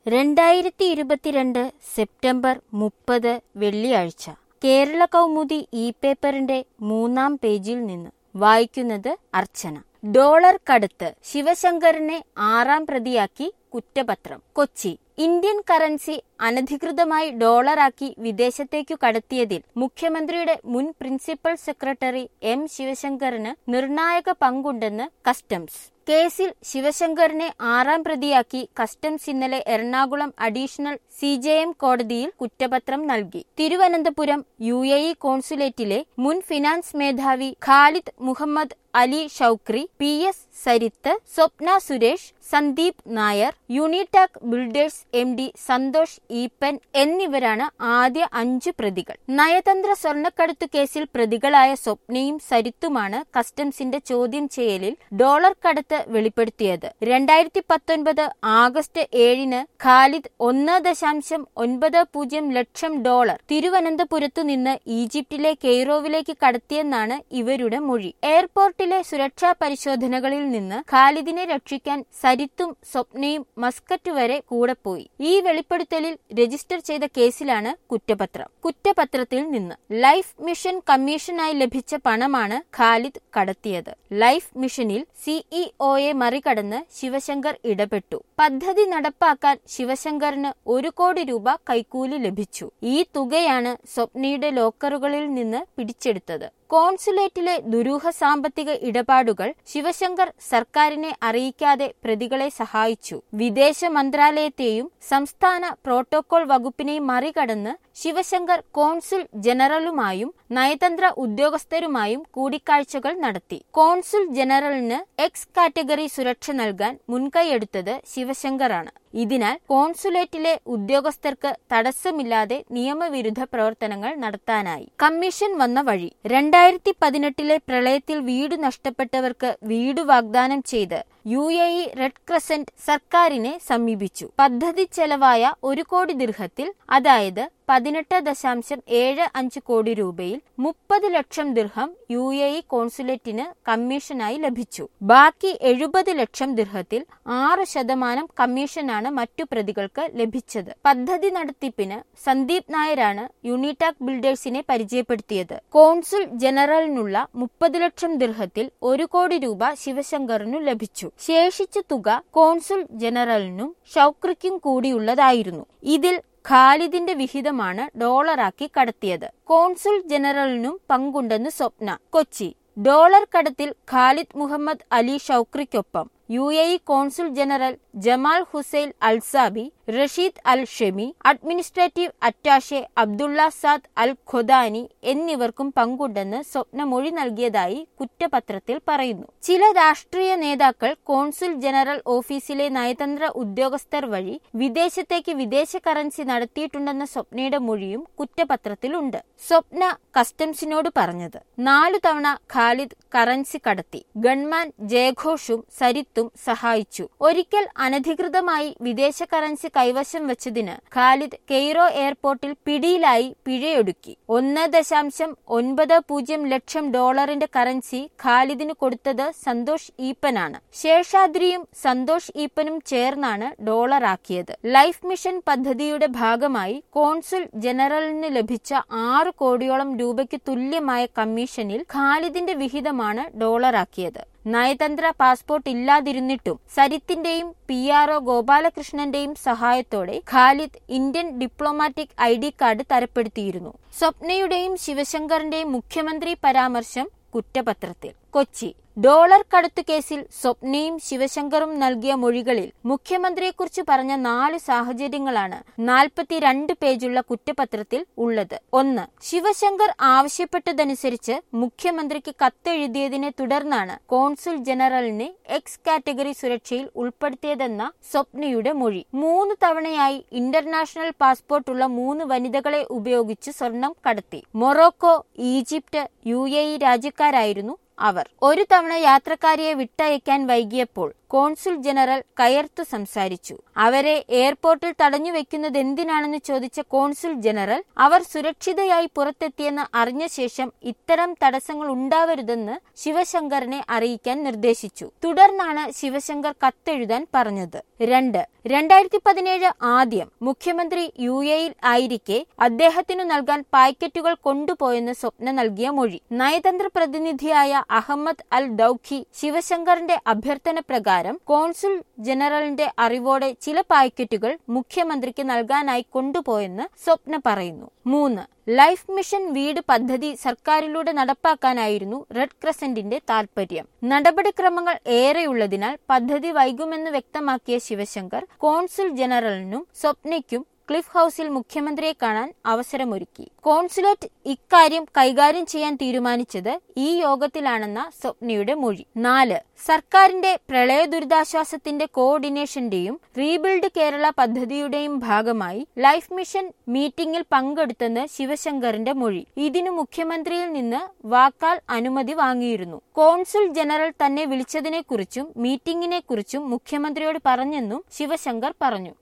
രണ്ടായിരത്തി ഇരുപത്തിരണ്ട് സെപ്റ്റംബർ മുപ്പത് വെള്ളിയാഴ്ച കേരള കൗമുദി ഇ പേപ്പറിന്റെ മൂന്നാം പേജിൽ നിന്ന് വായിക്കുന്നത് അർച്ചന ഡോളർ കടുത്ത് ശിവശങ്കറിനെ ആറാം പ്രതിയാക്കി കുറ്റപത്രം കൊച്ചി ഇന്ത്യൻ കറൻസി അനധികൃതമായി ഡോളറാക്കി വിദേശത്തേക്കു കടത്തിയതിൽ മുഖ്യമന്ത്രിയുടെ മുൻ പ്രിൻസിപ്പൽ സെക്രട്ടറി എം ശിവശങ്കറിന് നിർണായക പങ്കുണ്ടെന്ന് കസ്റ്റംസ് കേസിൽ ശിവശങ്കറിനെ ആറാം പ്രതിയാക്കി കസ്റ്റംസ് ഇന്നലെ Ernakulam additional C J M കോടതിയിൽ കുറ്റപത്രം നൽകി തിരുവനന്തപുരം യു എ ഇ കോൺസുലേറ്റിലെ മുൻ ഫിനാൻസ് മേധാവി Khalid Muhammad Ali Shoukri P S Sarith Swapna Suresh Sandeep Nair Unitac Builders M D Santhosh Eappen എന്നിവരാണ് ആദ്യ അഞ്ചു പ്രതികൾ നയതന്ത്ര സ്വർണ്ണക്കടത്തു കേസിൽ പ്രതികളായ സ്വപ്നയും സരിത്തുമാണ് കസ്റ്റംസിന്റെ ചോദ്യം ചെയ്യലിൽ ഡോളർ കടത്ത് വെളിപ്പെടുത്തിയത് രണ്ടായിരത്തി പത്തൊൻപത് ആഗസ്റ്റ് ഏഴിന് ഖാലിദ് ഒന്ന് ദശാംശം ഒൻപത് പൂജ്യം ലക്ഷം ഡോളർ തിരുവനന്തപുരത്തു നിന്ന് ഈജിപ്തിലെ കെയ്റോവിലേക്ക് കടത്തിയെന്നാണ് ഇവരുടെ മൊഴി എയർപോർട്ടിലെ സുരക്ഷാ പരിശോധനകളിൽ നിന്ന് ഖാലിദിനെ രക്ഷിക്കാൻ സരിത്തും സ്വപ്നയും മസ്കറ്റ് വരെ കൂടെ പോയി ഈ വെളിപ്പെടുത്തലിൽ രജിസ്റ്റർ ചെയ്ത കേസിലാണ് കുറ്റപത്രം കുറ്റപത്രത്തിൽ നിന്ന് ലൈഫ് മിഷൻ കമ്മീഷനായി ലഭിച്ച പണമാണ് ഖാലിദ് കടത്തിയത് ലൈഫ് മിഷനിൽ സിഇഒയെ മറികടന്ന് ശിവശങ്കർ ഇടപെട്ടു പദ്ധതി നടപ്പാക്കാൻ ശിവശങ്കറിന് ഒരു കോടി രൂപ കൈക്കൂലി ലഭിച്ചു ഈ തുകയാണ് സ്വപ്നയുടെ ലോക്കറുകളിൽ നിന്ന് പിടിച്ചെടുത്തത് കോൺസുലേറ്റിലെ ദുരൂഹ സാമ്പത്തിക ഇടപാടുകൾ ശിവശങ്കർ സർക്കാരിനെ അറിയിക്കാതെ പ്രതികളെ സഹായിച്ചു വിദേശ മന്ത്രാലയത്തെയും സംസ്ഥാന പ്രോട്ടോകോൾ വകുപ്പിനെയും മറികടന്ന് ശിവശങ്കർ കോൺസുൽ ജനറലുമായും നയതന്ത്ര ഉദ്യോഗസ്ഥരുമായും കൂടിക്കാഴ്ചകൾ നടത്തി കോൺസുൽ ജനറലിന് എക്സ് കാറ്റഗറി സുരക്ഷ നൽകാൻ മുൻകൈയെടുത്തത് ശിവശങ്കറാണ് ഇതിനാൽ കോൺസുലേറ്റിലെ ഉദ്യോഗസ്ഥർക്ക് തടസ്സമില്ലാതെ നിയമവിരുദ്ധ പ്രവർത്തനങ്ങൾ നടത്താനായി കമ്മീഷൻ വന്ന വഴി രണ്ടായിരത്തി പതിനെട്ടിലെ പ്രളയത്തിൽ വീട് നഷ്ടപ്പെട്ടവർക്ക് വീട് വാഗ്ദാനം ചെയ്ത് U A E red crescent സർക്കാരിനെ സമീപിച്ചു പദ്ധതി ചെലവായ ഒരു കോടി ദീർഘത്തിൽ അതായത് പതിനെട്ട് ദശാംശം ഏഴ് അഞ്ച് കോടി രൂപയിൽ മുപ്പത് ലക്ഷം ദിർഹം യു എ ഇ കോൺസുലേറ്റിന് കമ്മീഷനായി ലഭിച്ചു ബാക്കി എഴുപത് ലക്ഷം ദിർഹത്തിൽ ആറ് ശതമാനം കമ്മീഷനാണ് മറ്റു പ്രതികൾക്ക് ലഭിച്ചത് പദ്ധതി നടത്തിപ്പിന് സന്ദീപ് നായരാണ് യൂണിടാക് ബിൽഡേഴ്സിനെ പരിചയപ്പെടുത്തിയത് കോൺസുൽ ജനറലിനുള്ള മുപ്പത് ലക്ഷം ദിർഹത്തിൽ ഒരു കോടി രൂപ ശിവശങ്കറിനു ലഭിച്ചു ശേഷിച്ച തുക കോൺസുൽ ജനറലിനും ഷൌക്രിക്കും കൂടിയുള്ളതായിരുന്നു ഇതിൽ ഖാലിദിന്റെ വിഹിതമാണ് ഡോളറാക്കി കടത്തിയത് കോൺസുൽ ജനറലിനും പങ്കുണ്ടെന്ന് സ്വപ്ന കൊച്ചി ഡോളർ കടത്തിൽ ഖാലിദ് മുഹമ്മദ് അലി ഷൌക്രിക്കൊപ്പം U A E consul general Jamal Hussain Alsabi Rashid Al Shemi administrative attache Abdullah Saad Al Khodani എന്നിവർക്കും പങ്കുണ്ടെന്ന് സ്വപ്ന മൊഴി നൽകിയതായി കുറ്റപത്രത്തിൽ പറയുന്നു ചില രാഷ്ട്രീയ നേതാക്കൾ കോൺസുൽ ജനറൽ ഓഫീസിലെ നയതന്ത്ര ഉദ്യോഗസ്ഥർ വഴി വിദേശത്തേക്ക് വിദേശ കറൻസി നടത്തിയിട്ടുണ്ടെന്ന സ്വപ്നയുടെ മൊഴിയും കുറ്റപത്രത്തിലുണ്ട് സ്വപ്ന കസ്റ്റംസിനോട് പറഞ്ഞത് നാലു തവണ ഖാലിദ് കറൻസി കടത്തി ഗൺമാൻ ജയഘോഷും സരിത്തും സഹായിച്ചു ഒരിക്കൽ അനധികൃതമായി വിദേശ കറൻസി കൈവശം വെച്ചതിന് ഖാലിദ് കെയ്റോ എയർപോർട്ടിൽ പിടിയിലായി പിഴയൊടുക്കി ഒന്ന് ദശാംശം ഒൻപത് പൂജ്യം ലക്ഷം ഡോളറിന്റെ കറൻസി ഖാലിദിന് കൊടുത്തത് സന്തോഷ് ഈപ്പനാണ് ശേഷാദ്രിയും സന്തോഷ് ഈപ്പനും ചേർന്നാണ് ഡോളറാക്കിയത് ലൈഫ് മിഷൻ പദ്ധതിയുടെ ഭാഗമായി കോൺസുൽ ജനറലിന് ലഭിച്ച ആറ് കോടിയോളം രൂപയ്ക്ക് തുല്യമായ കമ്മീഷനിൽ ഖാലിദിന്റെ വിഹിതമാണ് ഡോളറാക്കിയത് നയതന്ത്ര പാസ്പോർട്ട് ഇല്ലാതിരുന്നിട്ടും സരിത്തിന്റെയും പി ആർ ഒ ഗോപാലകൃഷ്ണന്റെയും സഹായത്തോടെ Khalid Indian diplomatic I D card തരപ്പെടുത്തിയിരുന്നു സ്വപ്നയുടെയും ശിവശങ്കറിന്റെയും മുഖ്യമന്ത്രി പരാമർശം കുറ്റപത്രത്തിൽ കൊച്ചി ഡോളർ കടത്തു കേസിൽ സ്വപ്നയും ശിവശങ്കറും നൽകിയ മൊഴികളിൽ മുഖ്യമന്ത്രിയെക്കുറിച്ച് പറഞ്ഞ നാല് സാഹചര്യങ്ങളാണ് നാൽപ്പത്തിരണ്ട് പേജുള്ള കുറ്റപത്രത്തിൽ ഉള്ളത് ഒന്ന് ശിവശങ്കർ ആവശ്യപ്പെട്ടതനുസരിച്ച് മുഖ്യമന്ത്രിക്ക് കത്തെഴുതിയതിനെ തുടർന്നാണ് കോൺസുൽ ജനറലിനെ എക്സ് കാറ്റഗറി സുരക്ഷയിൽ ഉൾപ്പെടുത്തിയതെന്ന സ്വപ്നയുടെ മൊഴി മൂന്ന് തവണയായി ഇന്റർനാഷണൽ പാസ്പോർട്ടുള്ള മൂന്ന് വനിതകളെ ഉപയോഗിച്ച് സ്വർണം കടത്തി Morocco Egypt U A E രാജ്യക്കാരായിരുന്നു അവർ ഒരു തവണ യാത്രക്കാരിയെ വിട്ടയക്കാൻ വൈകിയപ്പോൾ കോൺസുൽ ജനറൽ കയർത്തു സംസാരിച്ചു അവരെ എയർപോർട്ടിൽ തടഞ്ഞു വെക്കുന്നത് എന്തിനാണെന്ന് ചോദിച്ച കോൺസുൽ ജനറൽ അവർ സുരക്ഷിതയായി പുറത്തെത്തിയെന്ന് അറിഞ്ഞ ശേഷം ഇത്തരം തടസ്സങ്ങൾ ഉണ്ടാവരുതെന്ന് ശിവശങ്കറിനെ അറിയിക്കാൻ നിർദ്ദേശിച്ചു തുടർന്നാണ് ശിവശങ്കർ കത്തെഴുതാൻ പറഞ്ഞത് രണ്ട് രണ്ടായിരത്തി പതിനേഴ് ആദ്യം മുഖ്യമന്ത്രി യു എയിൽ ആയിരിക്കെ അദ്ദേഹത്തിനു നൽകാൻ പാക്കറ്റുകൾ കൊണ്ടുപോയെന്ന് സ്വപ്ന നൽകിയ മൊഴി നയതന്ത്ര പ്രതിനിധിയായ അഹമ്മദ് അൽ ദൌഖി ശിവശങ്കറിന്റെ അഭ്യർത്ഥന പ്രകാരം കോൺസുൽ ജനറലിന്റെ അറിവോടെ ചില പാക്കറ്റുകൾ മുഖ്യമന്ത്രിക്ക് നൽകാനായി കൊണ്ടുപോയെന്ന് സ്വപ്ന പറയുന്നു മൂന്ന് ലൈഫ് മിഷൻ വീട് പദ്ധതി സർക്കാരിലൂടെ നടപ്പാക്കാനായിരുന്നു റെഡ് ക്രസന്റിന്റെ താൽപര്യം നടപടിക്രമങ്ങൾ ഏറെയുള്ളതിനാൽ പദ്ധതി വൈകുമെന്ന് വ്യക്തമാക്കിയ ശിവശങ്കർ കോൺസുൽ ജനറലിനും സ്വപ്നയ്ക്കും ക്ലിഫ് ഹൌസിൽ മുഖ്യമന്ത്രിയെ കാണാൻ അവസരമൊരുക്കി കോൺസുലേറ്റ് ഇക്കാര്യം കൈകാര്യം ചെയ്യാൻ തീരുമാനിച്ചത് ഈ യോഗത്തിലാണെന്ന സ്വപ്നയുടെ മൊഴി നാല് സർക്കാരിന്റെ പ്രളയ ദുരിതാശ്വാസത്തിന്റെ കോർഡിനേഷന്റെയും റീബിൽഡ് കേരള പദ്ധതിയുടെയും ഭാഗമായി ലൈഫ് മിഷൻ മീറ്റിംഗിൽ പങ്കെടുത്തെന്ന് ശിവശങ്കറിന്റെ മൊഴി ഇതിനു മുഖ്യമന്ത്രിയിൽ നിന്ന് വാക്കാൽ അനുമതി വാങ്ങിയിരുന്നു കോൺസുൽ ജനറൽ തന്നെ വിളിച്ചതിനെക്കുറിച്ചും മീറ്റിംഗിനെക്കുറിച്ചും മുഖ്യമന്ത്രിയോട് പറഞ്ഞെന്നും ശിവശങ്കർ പറഞ്ഞു